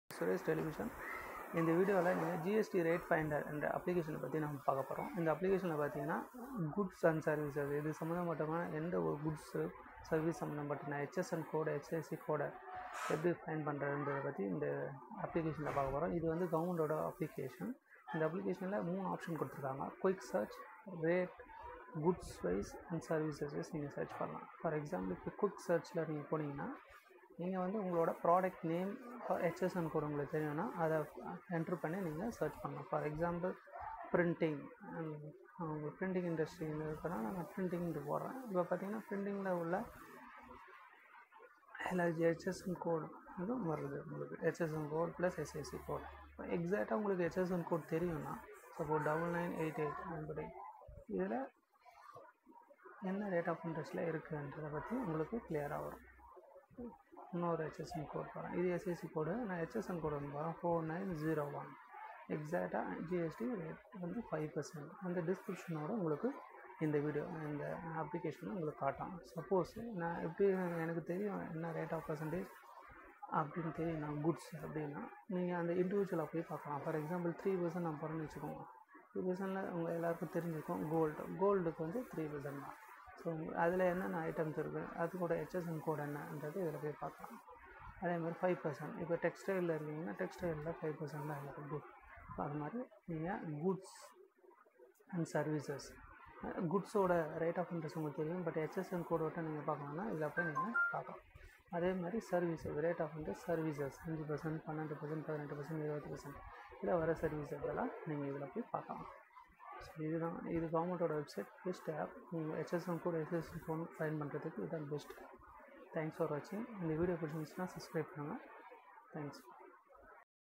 Suresh television இந்த வீடியோவில் நீங்கள் ஜிஎஸ்டி ரேட் ஃபைண்டர் என்ற அப்ளிகேஷனை பற்றி நம்ம பார்க்க போகிறோம் இந்த அப்ளிகேஷனில் பார்த்தீங்கன்னா குட்ஸ் அண்ட் சர்வீசஸ் இது சம்மந்தப்பட்டமான எந்த ஒரு குட்ஸு சர்வீஸ் சம்மந்தப்பட்ட ஹெச்எஸ்என் கோடு ஹெச்எஸ்சி கோடை எப்படி ஃபைன் பண்ணுறதுன்றதை பற்றி இந்த அப்ளிகேஷனில் பார்க்க போகிறோம் இது வந்து கவர்மெண்டோட அப்ளிகேஷன் இந்த அப்ளிகேஷனில் மூணு ஆப்ஷன் கொடுத்துருக்காங்க quick search rate goods wise and services wise நீங்கள் சர்ச் பண்ணலாம் ஃபார் எக்ஸாம்பிள் இப்போ குயிக் சர்ச்சில் நீங்கள் போனீங்கன்னா நீங்கள் வந்து உங்களோட ப்ராடக்ட் நேம் ஹெச்எஸ்என் கோடு உங்களுக்கு தெரியும்னா அதை என்ட்ரு பண்ணி நீங்கள் சர்ச் பண்ணலாம் ஃபார் எக்ஸாம்பிள் பிரிண்டிங் உங்களுக்கு பிரிண்டிங் இண்டஸ்ட்ரி இருக்கிறனால நான் பிரிண்டிங்னு போடுறேன் இப்போ பார்த்தீங்கன்னா பிரிண்டிங்கில் உள்ள எல்லா ஹெச்எஸ்என் கோடு வந்து வருது உங்களுக்கு HSN code plus SSC code இப்போ எக்ஸாக்டாக உங்களுக்கு ஹெச்எஸ்என் கோட் தெரியும்னா suppose double nine eight eight அப்படி இதில் என்ன ரேட் ஆஃப் இன்ட்ரெஸ்ட்டில் இருக்குன்றதை பற்றி உங்களுக்கு கிளியராக வரும் இன்னொரு ஹெச்எஸ்என் கோட் வரேன் இது எஸ்எஸ்சி கோடு நான் ஹெச்எஸ்என் கோடு வந்து வரேன் ஃபோர் நைன் ஜீரோ ஒன் எக்ஸாக்டாக ஜிஎஸ்டி ரேட் வந்து ஃபைவ் பர்சன்ட் அந்த டிஸ்கிரிப்ஷனோட உங்களுக்கு இந்த வீடியோ இந்த அப்ளிகேஷனில் உங்களுக்கு காட்டும் சப்போஸ் நான் எப்படி எனக்கு தெரியும் என்ன ரேட் ஆஃப் பர்சன்டேஜ் அப்படின்னு தெரியும் நான் குட்ஸ் அப்படின்னா நீங்கள் அந்த இண்டிவிஜுவலாக போய் பார்க்கலாம் ஃபார் எக்ஸாம்பிள் த்ரீ பர்சன்ட் நான் போகிறேன்னு வச்சுக்கோங்க த்ரீ பர்சன்டில் உங்கள் எல்லாருக்கும் தெரிஞ்சிருக்கும் கோல்டு கோல்டுக்கு வந்து த்ரீ பர்சன்ட் தான் ஸோ அதில் என்னென்ன ஐட்டம்ஸ் இருக்குது அது கூட ஹெச்எஸ்என் கோட் என்னன்றது இதில் போய் பார்க்கலாம் அதே மாதிரி ஃபைவ் பர்சன்ட் இப்போ டெக்ஸ்டைலில் இருக்கீங்கன்னா டெக்ஸ்டைலில் ஃபைவ் பர்சன்ட் தான் இருக்கும் குட் ஸோ அது மாதிரி நீங்கள் குட்ஸ் அண்ட் சர்வீசஸ் குட்ஸோட ரேட் ஆஃப் இன்ட்ரெஸ்ட் உங்களுக்கு தெரியும் பட் ஹெச்எஸ்என் கோட் விட்டு நீங்கள் பார்க்கணுன்னா இதில் போய் நீங்கள் பார்க்கலாம் அதே மாதிரி services rate of interest services அஞ்சு பர்சன்ட் பன்னெண்டு பர்சன்ட் பதினெட்டு பர்சன்ட் இருபது பர்சன்ட் இதில் வர சர்வீசஸ் எல்லாம் நீங்கள் இதில் போய் பார்க்கலாம் ஸோ இதுதான் இது கவர்மெண்ட்டோட வெப்சைட் பெஸ்ட் ஆப் நீங்கள் ஹெச்எஸ்எம் கூட ஹெச்எஸ்எம் ஃபோன் ஃபைன் பண்ணுறதுக்கு இதுதான் பெஸ்ட் தேங்க்ஸ் ஃபார் வாட்சிங் இந்த வீடியோ பிடிச்சிருந்துச்சுன்னா சப்ஸ்கிரைப் பண்ணுங்கள் தேங்க்ஸ்